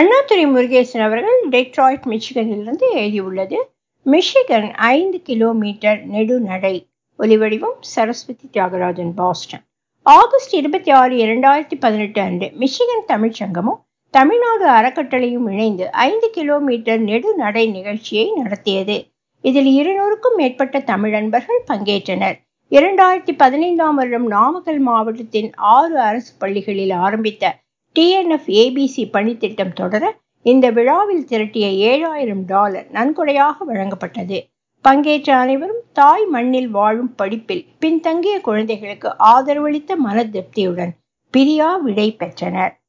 அண்ணாதுரை முருகேசன் அவர்கள் டெட்ராய்ட் மிச்சிகனிலிருந்து எழுதியுள்ளது மிஷிகன் ஐந்து கிலோமீட்டர் நெடுநடை ஒலிவடிவம் சரஸ்வதி தியாகராஜன் பாஸ்டன் ஆகஸ்ட் இருபத்தி ஆறு இரண்டாயிரத்தி பதினெட்டு அன்று மிஷிகன் தமிழ்ச்சங்கமும் தமிழ்நாடு அறக்கட்டளையும் இணைந்து ஐந்து கிலோமீட்டர் நெடுநடை நிகழ்ச்சியை நடத்தியது இதில் இருநூறுக்கும் மேற்பட்ட தமிழ் நண்பர்கள் பங்கேற்றனர் இரண்டாயிரத்தி பதினைந்தாம் வருடம் நாமக்கல் மாவட்டத்தின் ஆறு அரசு பள்ளிகளில் ஆரம்பித்த டிஎன்எஃப் ஏபிசி பணித்திட்டம் தொடர இந்த விழாவில் திரட்டிய ஏழாயிரம் டாலர் நன்கொடையாக வழங்கப்பட்டது பங்கேற்ற அனைவரும் தாய் மண்ணில் வாழும் படிப்பில் பின்தங்கிய குழந்தைகளுக்கு ஆதரவளித்த மன திருப்தியுடன் பிரியா விடை பெற்றனர்